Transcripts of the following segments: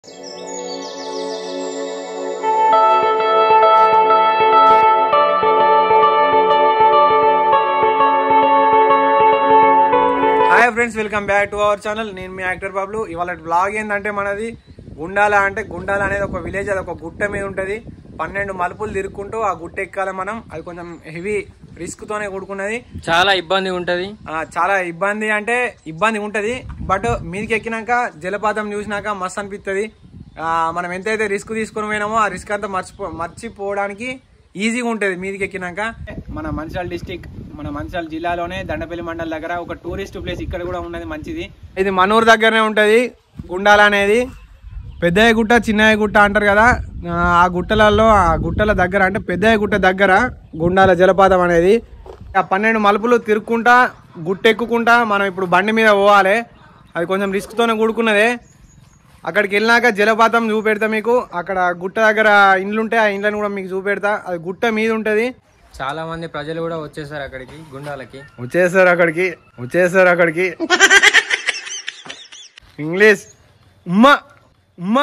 Hi friends welcome back to our channel నేను మీ actor బాబులు ఇవాళ బ్లాగ్ ఏంటంటే మనది గుండాల అంటే గుండాల అనేది ఒక విలేజ్ అది ఒక గుట్ట మీద ఉంటది పన్నెండు మలుపులు తిరుక్కుంటూ ఆ గుట్ట ఎక్కాలి మనం అది కొంచెం హెవీ రిస్క్ తోనే కూడుకున్నది చాలా ఇబ్బంది ఉంటది ఆ, చాలా ఇబ్బంది అంటే ఇబ్బంది ఉంటది బట్ మీదకి ఎక్కినాక జలపాతం చూసినాక మస్తు అనిపిస్తుంది మనం ఎంతైతే రిస్క్ తీసుకుని పోయినామో ఆ రిస్క్ అంతా మర్చిపో మర్చిపోవడానికి ఈజీగా ఉంటుంది మీదకి ఎక్కినాక మన మంచిర్యాల డిస్టిక్ మన మంచిర్యాల జిల్లాలోనే దండపల్లి మండల దగ్గర ఒక టూరిస్ట్ ప్లేస్ ఇక్కడ కూడా ఉన్నది మంచిది ఇది మనూరు దగ్గరనే ఉంటది గుండాల అనేది పెద్దయ్య గుట్ట చిన్నయ్య గుట్ట అంటారు కదా ఆ, ఆ గుట్టలలో ఆ గుట్టల దగ్గర అంటే పెద్దయ్య గుట్ట దగ్గర గుండాల జలపాతం అనేది ఆ పన్నెండు మలుపులు తిరుక్కుంటా గుట్ట ఎక్కుకుంటా మనం ఇప్పుడు బండి మీద పోవాలి అది కొంచెం రిస్క్తోనే కూడుకున్నదే అక్కడికి వెళ్ళినాక జలపాతం చూపెడతా మీకు అక్కడ గుట్ట దగ్గర ఇండ్లు ఉంటాయి ఆ ఇండ్లను కూడా మీకు చూపెడతా అది గుట్ట మీద ఉంటది చాలా మంది ప్రజలు కూడా వచ్చేసారు అక్కడికి గుండాలకి వచ్చేసారు అక్కడికి వచ్చేసారు అక్కడికి ఇంగ్లీష్ ఉమ్మ ఉమ్మ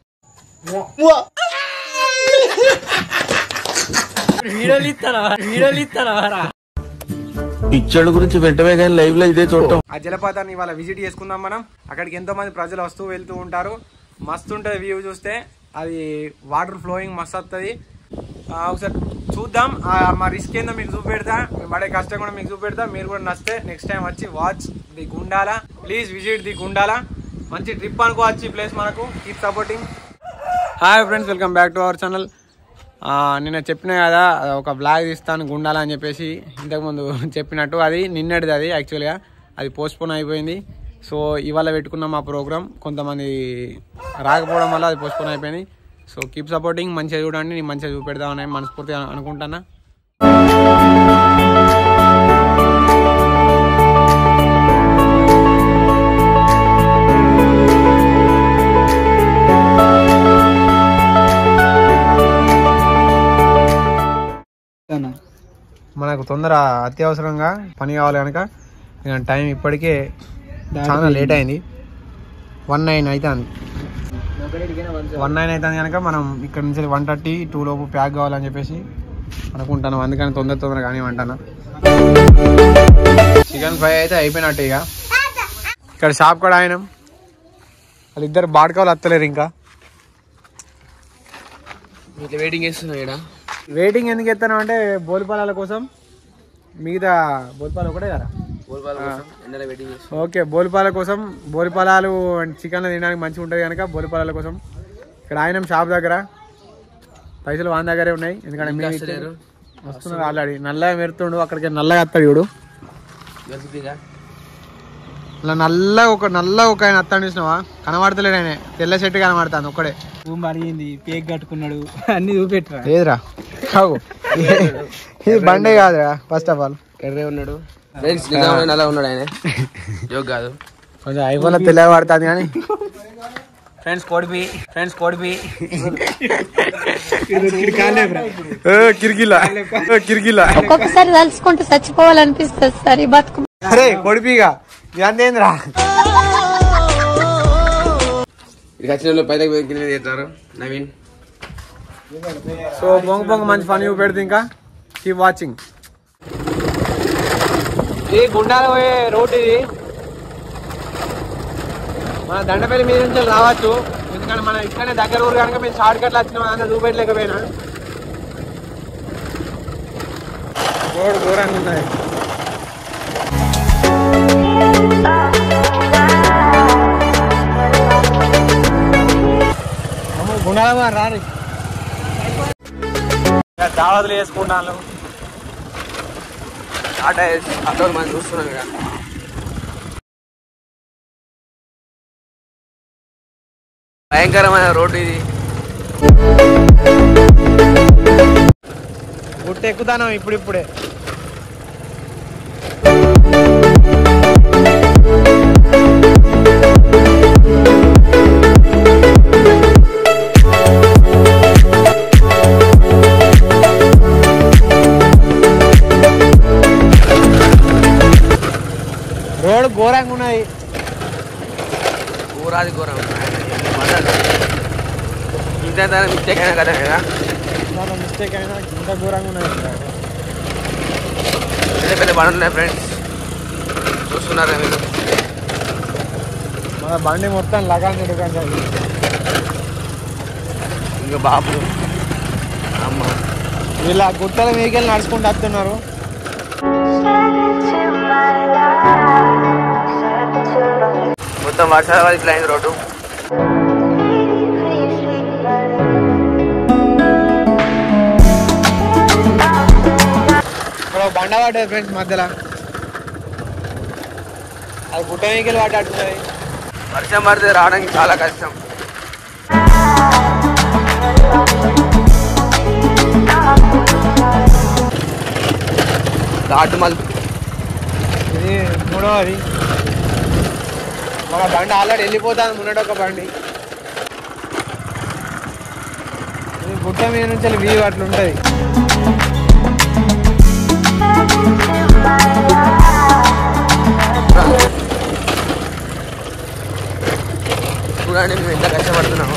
వీడియోలు ఇస్తారా వీడియోలు ఇస్తారా పిచ్చోళ్ళ గురించి వెంటనే కానీ లైవ్ లో ఇదే చూడటం ఆ జలపాతాన్ని ఇవాళ విజిట్ చేసుకుందాం మనం అక్కడికి ఎంతో మంది ప్రజలు వస్తూ వెళ్తూ ఉంటారు మస్తు ఉంటుంది వ్యూ చూస్తే అది వాటర్ ఫ్లోయింగ్ మస్తు వస్తుంది ఒకసారి చూద్దాం ఆ, మా రిస్క్ ఏందో మీకు చూపెడతా మేము పడే కష్టం కూడా మీకు చూపెడతా మీరు కూడా నచ్చితే నెక్స్ట్ టైం వచ్చి watch the Gundala please visit the Gundala మంచి ట్రిప్ అనుకోవచ్చు ఈ ప్లేస్ మనకు keep supporting hi friends welcome back to our channel నిన్న చెప్పిన కదా అది ఒక బ్లాగ్ తీస్తాను గుండాల అని చెప్పేసి ఇంతకుముందు చెప్పినట్టు అది నిన్నటిది అది యాక్చువల్గా అది పోస్ట్పోన్ అయిపోయింది సో ఇవాళ పెట్టుకున్నాం ఆ ప్రోగ్రామ్ కొంతమంది రాకపోవడం వల్ల అది పోస్ట్పోన్ అయిపోయింది సో కీప్ సపోర్టింగ్ మంచిగా చూడండి నేను మంచిగా చూపెడదామని మనస్ఫూర్తిగా అనుకుంటున్నా మనకు తొందర అత్యవసరంగా పని కావాలి కనుక ఇక టైం ఇప్పటికే చాలా లేట్ అయింది వన్ నైన్ అవుతుంది వన్ నైన్ అవుతుంది కనుక మనం ఇక్కడ నుంచి వన్ థర్టీ టూ లోపు ప్యాక్ కావాలని చెప్పేసి అనుకుంటాను అందుకని తొందర తొందర కానీ అంటాను చికెన్ ఫ్రై అయితే అయిపోయినట్టు ఇక ఇక్కడ షాప్ కూడా ఆయన వాళ్ళిద్దరు బాడకాలు వస్తలేరు ఇంకా ఇట్లా వెయిటింగ్ చేస్తున్నా ఇక్కడ వెయిటింగ్ ఎందుకు ఎత్తాను అంటే బోలిపాలాల కోసం మిగతా బోలిపాలు ఒకటే కదా ఎండలో వెయిటింగ్ చేస్తున్నా ఓకే బోలిపాల కోసం బోలిపాలాలు అండ్ చికెన్ తినడానికి మంచిగా ఉంటుంది కనుక బోలిపాలాల కోసం ఇక్కడ ఆయన షాప్ దగ్గర పైసలు వాని దగ్గరే ఉన్నాయి ఎందుకంటే మేము ఇచ్చే- వస్తున్నారు ఆల్రెడీ నల్లగా మెరుతుండు అక్కడికి నల్లగా వస్తాడు చూడు దొరుకుతుందా ఇలా నల్ల ఒక నల్ల ఒక ఆయన వస్తాడు చూసినావా కనబడతలేడు ఆయన తెల్ల చెట్టు కనబడుతుంది ఒక్కడే మరిగింది పేక్ కట్టుకున్నాడు అన్ని చూపెట్టరా ఏదిరా కావు ఇది బండే కాదురా ఫస్ట్ ఆఫ్ ఆల్ ఎర్రే ఉన్నాడు ఫ్రెండ్స్ నిజంగా అలా ఉన్నాడు ఆయన జోక్ కాదు కొంచెం ఐఫోన్ లో తెల్లగా పడుతుంది కానీ ఫ్రెండ్స్ కోడిపి ఫ్రెండ్స్ కోడిపి కిరికిలా కిరికిలా ఒక్కొక్కసారి తలుచుకుంటూ చచ్చిపోవాలనిపిస్తుంది సార్ ఈ బతుకు అరే కొడిపిగా ఇదంతేంద్రా ఇక్కడికి వచ్చిన వాళ్ళు పైన కింద చేస్తారు నవీన్ సో బొంగ బొంగ మంచి పని పెడితే ఇంకా కీప్ వాచింగ్ ఇది గుండాల పోయే రోడ్ ఇది మన దండపల్లి మీద నుంచి రావచ్చు ఎందుకంటే మన ఇక్కడనే దగ్గర ఊరు కనుక మేము షార్ట్ కట్లు వచ్చినాం అంతా చూపెట్టలేకపోయినా రోడ్ దూరంగా ఉన్నది గుండాల రాని దావతులు వేసుకుంటాను ఆట అక్కడ మనం చూస్తున్నాం ఇక భయంకరమైన రోడ్డు ఇది గుట్ట ఎక్కుతాను ఇప్పుడిప్పుడే రోడ్ ఘోరంగా ఉన్నది ఘోరాది ఘోరం పడ్డాడు. ఇంత మిస్టేక్ అయినా కదా కదా మిస్టేక్ అయినా ఇంత ఘోరంగా ఉన్నది పెద్ద పెద్ద బండ్లు ఉన్నాయి ఫ్రెండ్స్ చూస్తున్నారా మీరు మన బండి మొత్తం లగాన్ ఎడుకండి ఇంకా బాబు అమ్మ వీళ్ళ గుట్టల మీకెళ్ళి నడుచుకుంటూ వస్తున్నారు మొత్తం వర్షాల వల్ల ఇట్లా అయింది రోడ్డు ఇక్కడ ఒక బండ పడ్డది ఫ్రెండ్స్ మధ్యలో అది గుట్ట మీకెళ్ళి పడ్డట్టున్నది వర్షం పడితే రావడానికి చాలా కష్టం ఘాటు మలుపు ఇది మూడవది మన బండి ఆల్రెడీ వెళ్ళిపోతుంది మున్నటి ఒక బండి ఇది గుట్ట మీద నుంచి వ్యూ అట్లా ఉంటుంది చూడండి మేము ఎంత కష్టపడుతున్నాము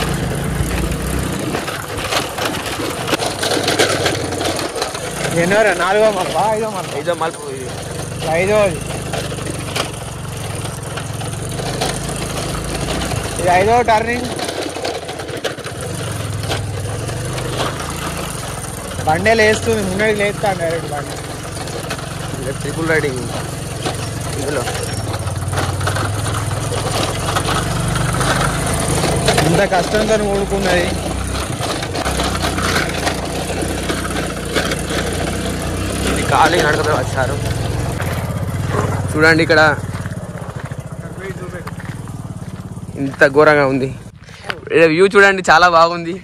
ఎన్నోరా నాలుగో మప్పా ఐదో మప్ప ఐదో మలుపు ఇది ఐదోది ఇది ఐదో టర్నింగ్ బండే లేస్తుంది ముందడికి లేస్తాను డైరెక్ట్ బండి ఇది ట్రిపుల్ రైడింగ్ ఇందులో ఇంత కష్టంతో ఊడుకున్నది ఇది ఖాళీ నడకతో వచ్చారు చూడండి ఇక్కడ ఇంత ఘోరంగా ఉంది వ్యూ చూడండి చాలా బాగుంది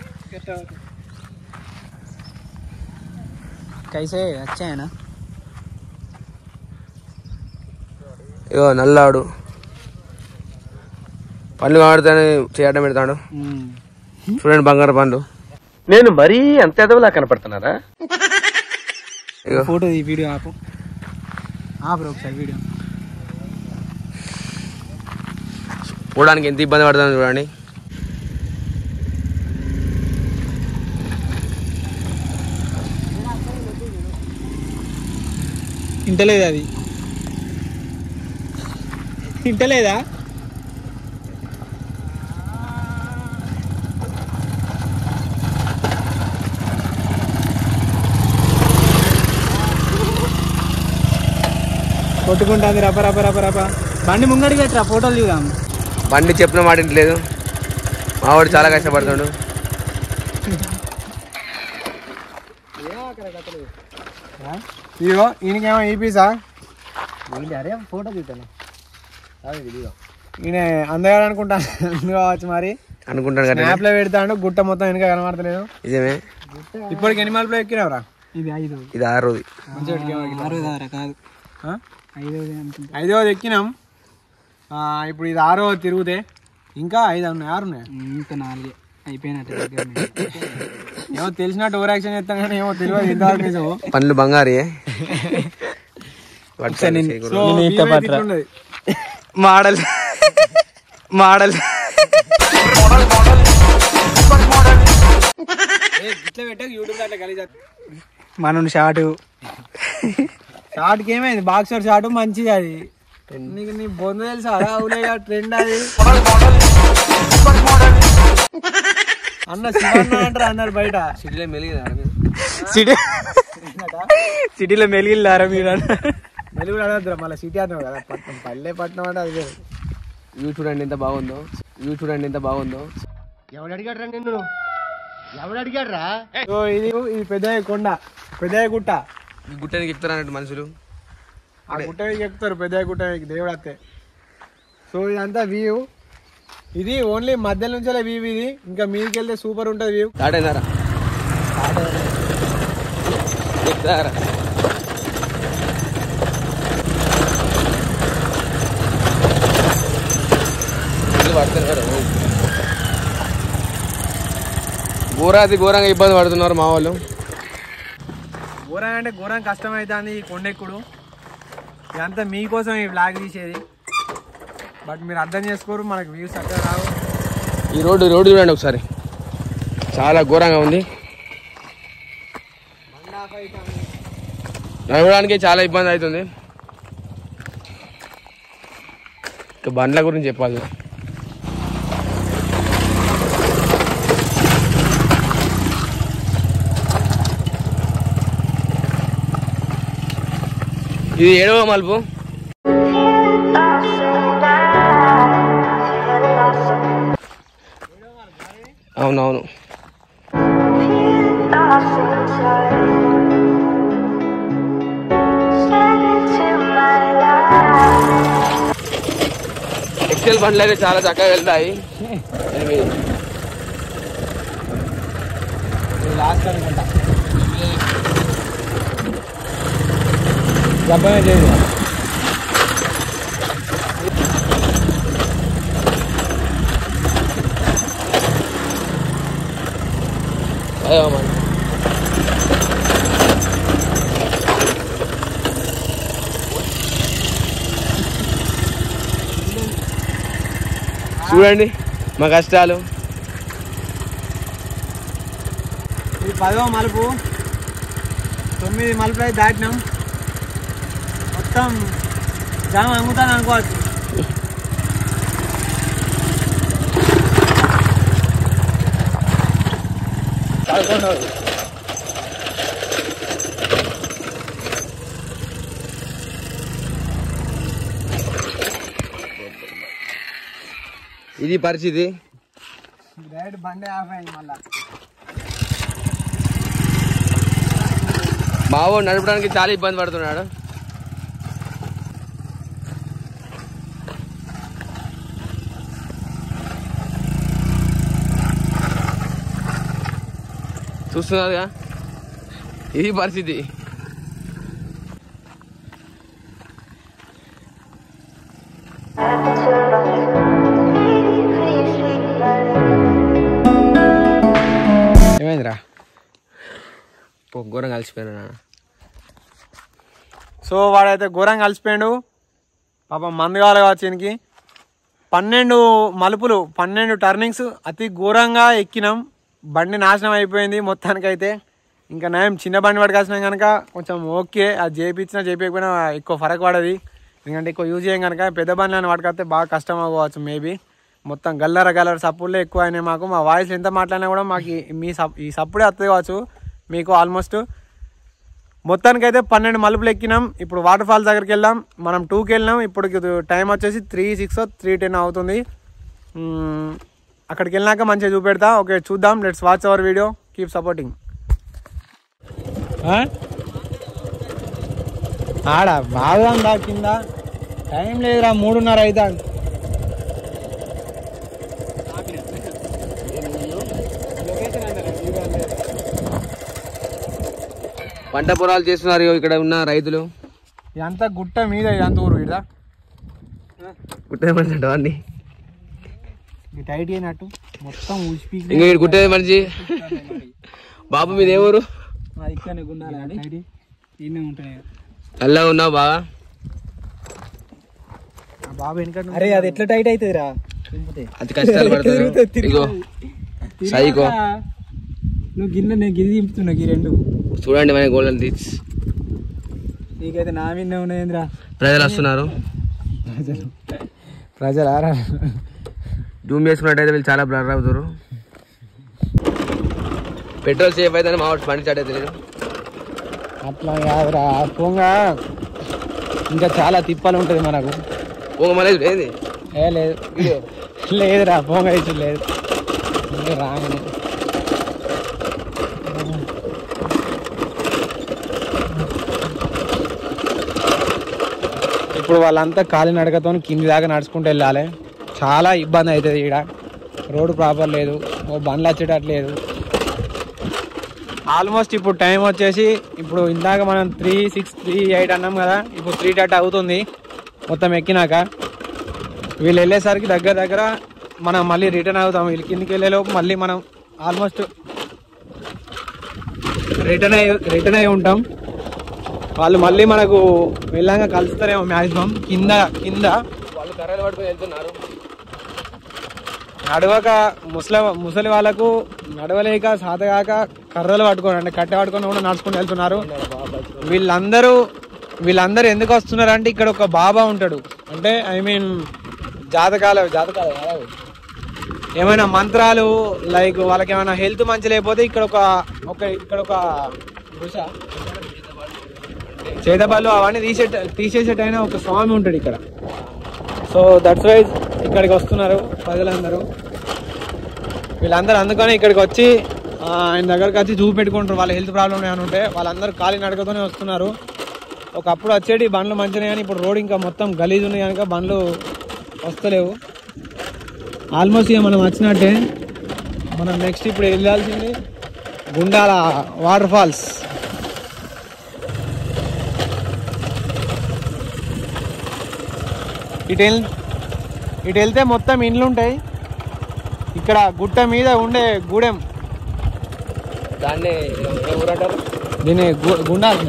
कैसे अच्छे है ना ఇగో నల్లాడు పండ్లు కాడుతానే చేయడం పెడతాడు చూడండి బంగారు పండ్లు నేను మరీ అంత ఎదవలా కనపడుతున్నారా ఇగో फोटो दी वीडियो आप आप रोक सर वीडियो పోవడానికి ఎంత ఇబ్బంది పడుతుందో చూడండి ఇంటలేదు అది ఇంటలేదా కొట్టుకుంటుంది రప రప రప రప బండి ముంగడికి పెట్టరా ఫోటోలు దిగుదాం బండి చెప్పిన మాట ఇంటలేదు మావాడు చాలా కష్టపడతాడు ఇదిగో ఈయనకేమో ఈ పీసా అరే ఫోటో దిగుతాను ఈయన అందగాడు అనుకుంటా కావచ్చు మరి అనుకుంటాను కదా స్నాప్ లో పెడతాడు గుట్ట మొత్తం వెనక కనబడతలేదు నిజమే ఇప్పటికి ఎన్ని మలుపులు ఎక్కినవరా ఇది ఐదు ఇది ఆరోది ఆరు దారా కాదు ఐదోది అనుకుంటా ఐదవది ఎక్కినాం ఆ, ఇప్పుడు ఇది ఆరో తిరుగుతే ఇంకా ఐదు ఉన్నాయి ఆరు ఉన్నాయి ఇంకా నాలుగే అయిపోయినట్టు దగ్గరనే. ఏమో తెలిసినట్టు ఓవర్ యాక్షన్ చేస్తాం కానీ ఏమో తెలియదు ఇంతవరకు నిజము పండ్లు బంగారే సో నేను ఈత view అయితే పట్టరా. ఇట్లున్నది. మోడల్ మోడల్ ఏ, ఇట్లా పెట్టాక యూట్యూబ్ అట్లా కలిసి మనం షార్ట్ షార్ట్ కి ఏమైంది బాక్సర్ షార్ట్ మంచిది అది నీకు నీ బొంద తెలుసా అలా అవులేగా ట్రెండ్ అది అన్న శివన్న అంటారు అన్నారు బయట సిటీలో మెలిగి సిటీ సిటీలో మెలిగిల్లారా మీరు మెలుగు అడగద్దురా మళ్ళీ సిటీ అన్నావు కదా పట్నం పల్లె పట్నం అంటే అది వేరు. వ్యూ చూడండి ఎంత బాగుందో వ్యూ చూడండి ఎంత బాగుందో సో ఇది ఇది పెద్ద కొండ పెద్ద గుట్ట ఈ గుట్టనికి ఎక్కుతారన్నట్టు మనుషులు ఆ గుట్ట మీద ఎక్కుతారు పెద్ద గుట్ట మీద దేవుడు అత్తే సో ఇదంతా వ్యూ ఇది ఓన్లీ మధ్య నుంచే వ్యూ ఇది ఇంకా మీదకి వెళ్తే సూపర్ ఉంటుంది వ్యూ స్టార్ట్ అయినారా ఎక్కుతారా ఇల్లు పడుతున్నారు ఘోరాది ఘోరంగా ఇబ్బంది పడుతున్నారు మా వాళ్ళు ఘోరం అంటే ఘోరం కష్టం అవుతుంది ఈ కొండెక్కుడు ఇదంతా మీకోసం ఈ బ్లాగ్ తీసేది బట్ మీరు అర్థం చేసుకోరు మనకు వ్యూస్ అక్కడ రావు ఈ రోడ్డు రోడ్డు చూడండి ఒకసారి చాలా ఘోరంగా ఉంది నడవడానికి చాలా ఇబ్బంది అవుతుంది ఇక బండ్ల గురించి చెప్పాలి ఇది ఏడవ మలుపు అవునవును ఎక్సెల్ బండ్లు అయితే చాలా చక్కగా వెళ్తాయి ఎనిమిది లాస్ట్ అనుకుంటా డబ్బనే చేయదు అదే మరి చూడండి మా కష్టాలు ఇది పదవ మలుపు తొమ్మిది మలుపులు అయితే దాటినాం మొత్తం జామ అమ్ముతాను అనుకోవచ్చు ఇది పరిస్థితి డైరెక్ట్ బండే ఆఫ్ అయింది మళ్ళా బావో నడపడానికి చాలా ఇబ్బంది పడుతున్నాడు చూస్తున్నారుగా ఇది పరిస్థితి ఏమైందిరా ఘోరం కలిసిపోయినా సో వాడైతే ఘోరంగా కలిసిపోయాడు పాపం మందు కావాలి కావచ్చు ఈయనకి పన్నెండు మలుపులు పన్నెండు టర్నింగ్స్ అతి ఘోరంగా ఎక్కినాం బండి నాశనం అయిపోయింది మొత్తానికైతే ఇంకా నయం చిన్న బండి పట్టుకొచ్చినాం కనుక కొంచెం ఓకే అది చేయించినా చేపించకపోయినా ఎక్కువ ఫరక్ పడది ఎందుకంటే ఎక్కువ యూజ్ చేయం కనుక పెద్ద బండ్లను పట్టుకొస్తే బాగా కష్టం అవ్వచ్చు మేబీ మొత్తం గల్లర గల్లర సప్పుడులే ఎక్కువ అయినాయి మాకు మా వాయిస్ ఎంత మాట్లాడినా కూడా మాకు ఈ- మీ సప్ ఈ సప్పుడే వస్తుంది కావచ్చు మీకు ఆల్మోస్ట్ మొత్తానికైతే పన్నెండు మలుపులు ఎక్కినాం ఇప్పుడు వాటర్ ఫాల్స్ దగ్గరికి వెళ్దాం మనం టూకి వెళ్ళినాం ఇప్పుడు టైం వచ్చేసి త్రీ సిక్స్ త్రీ టెన్ అవుతుంది మ్మ్, అక్కడికి వెళ్ళినాక మంచిగా చూపెడతా ఓకే చూద్దాం let's watch our video keep supporting ఆడ బాగా కింద టైం లేదురా మూడున్నర అవుతా పంట పొలాలు చేస్తున్నారు ఇక్కడ ఉన్న రైతులు ఇదంతా గుట్ట మీద ఇదంతా ఊరు ఇదా గుట్టేమంటాడు అన్ని టైట్ అయినట్టు మొత్తం ఊసిపీ ఇంకా ఇక్కడ గుట్టే మనిషి బాబు మీద ఏ ఊరు అది ఇక్కడనే గుండాలి అది ఇన్నే ఉంటాయి అల్లా ఉన్నావు బాగా బాబు వెనక అరే అది ఎట్లా టైట్ అవుతుంది రా అతి కష్టాలు పడుతుంది ఇగో సైకో నువ్వు గిన్నె నేను గిరి దింపుతున్నా ఈ రెండు చూడండి మన గోల్డెన్ రీచ్ నీకైతే నా మీద ఉన్నాయిందిరా ప్రజలు వస్తున్నారు ప్రజలు ఆరా జూమ్ చేసుకున్నట్టయితే వీళ్ళు చాలా బ్లర్ అవుతారు పెట్రోల్ సేఫ్ అయితే మా వాడు బండి స్టార్ట్ అయితే లేదు అట్లా కాదురా పొంగ ఇంకా చాలా తిప్పాలు ఉంటుంది మనకు ఓ మళ్ళీ ఏంది ఏ లేదు లేదురా పొంగ ఇటు లేదు ఇంకా రాను ఇప్పుడు వాళ్ళంతా కాలి నడకతో కింది దాకా నడుచుకుంటూ వెళ్ళాలి చాలా ఇబ్బంది అవుతుంది ఇక్కడ రోడ్డు ప్రాపర్ లేదు ఓ బండ్లు వచ్చేటట్టు లేదు ఆల్మోస్ట్ ఇప్పుడు టైం వచ్చేసి ఇప్పుడు ఇందాక మనం త్రీ సిక్స్ త్రీ ఎయిట్ అన్నాం కదా ఇప్పుడు త్రీ థర్టీ అవుతుంది మొత్తం ఎక్కినాక వీళ్ళు వెళ్ళేసరికి దగ్గర దగ్గర మనం మళ్ళీ రిటర్న్ అవుతాం వీళ్ళు కిందికి వెళ్ళేలోపు మళ్ళీ మనం ఆల్మోస్ట్ రిటర్న్ అయ్యి రిటర్న్ అయి ఉంటాం వాళ్ళు మళ్ళీ మనకు వెళ్ళాక కలుస్తారేమో మ్యాక్సిమం కింద కింద వాళ్ళు కర్రలు పట్టుకొని వెళ్తున్నారు నడవక ముసలి ముసలి వాళ్ళకు నడవలేక సాతగాక కర్రలు పట్టుకొని అంటే కట్టె పట్టుకొని కూడా నడుచుకుంటూ వెళ్తున్నారు వీళ్ళందరూ వీళ్ళందరూ ఎందుకు వస్తున్నారు అంటే ఇక్కడ ఒక బాబా ఉంటాడు అంటే ఐ మీన్ జాతకాల జాతకాలు కాదా అవి? ఏమైనా మంత్రాలు లైక్ వాళ్ళకి ఏమైనా హెల్త్ మంచి లేకపోతే ఇక్కడ ఒక ఒక ఇక్కడ ఒక ఋష చేతబళ్ళు అవన్నీ తీసే తీసేసేటైనా ఒక స్వామి ఉంటాడు ఇక్కడ సో దట్స్ వైజ్ ఇక్కడికి వస్తున్నారు ప్రజలందరూ వీళ్ళందరూ అందుకని ఇక్కడికి వచ్చి ఆ, ఆయన దగ్గరికి వచ్చి చూపెట్టుకుంటారు వాళ్ళ హెల్త్ ప్రాబ్లమ్ ఏమైనా ఉంటే వాళ్ళందరూ ఖాళీ నడకతోనే వస్తున్నారు ఒకప్పుడు వచ్చేటి బండ్లు మంచిగా కానీ ఇప్పుడు రోడ్ ఇంకా మొత్తం గలీజ్ ఉన్నాయి కనుక బండ్లు వస్తలేవు ఆల్మోస్ట్ ఇక మనం వచ్చినట్టే మనం నెక్స్ట్ ఇప్పుడు వెళ్ళాల్సింది గుండాల వాటర్ ఫాల్స్ ఇటు వెళ్ ఇటు వెళ్తే మొత్తం ఇండ్లు ఉంటాయి ఇక్కడ గుట్ట మీద ఉండే గూడెం దాన్ని ఏ ఊరు అంటారు దీన్ని గు- గుండాలు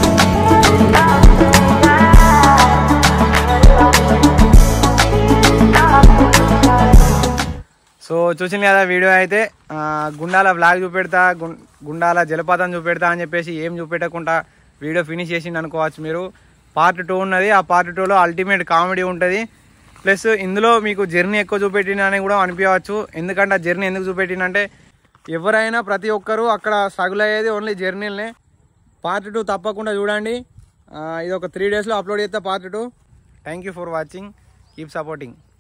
సో చూసింది కదా వీడియో అయితే ఆ, గుండాల బ్లాగ్ చూపెడతా గుం- గుండాల జలపాతం చూపెడతా అని చెప్పేసి ఏం చూపెట్టకుండా వీడియో ఫినిష్ చేసింది అనుకోవచ్చు మీరు పార్ట్ టూ ఉన్నది ఆ పార్ట్ టూలో అల్టిమేట్ కామెడీ ఉంటుంది ప్లస్ ఇందులో మీకు జర్నీ ఎక్కువ చూపెట్టిన అని కూడా అనిపించవచ్చు ఎందుకంటే ఆ జర్నీ ఎందుకు చూపెట్టినంటే ఎవరైనా ప్రతి ఒక్కరూ అక్కడ స్ట్రగుల్ అయ్యేది ఓన్లీ జర్నీలనే పార్ట్ టూ తప్పకుండా చూడండి ఆ, ఇది ఒక త్రీ డేస్లో అప్లోడ్ చేస్తే part two thank you for watching keep supporting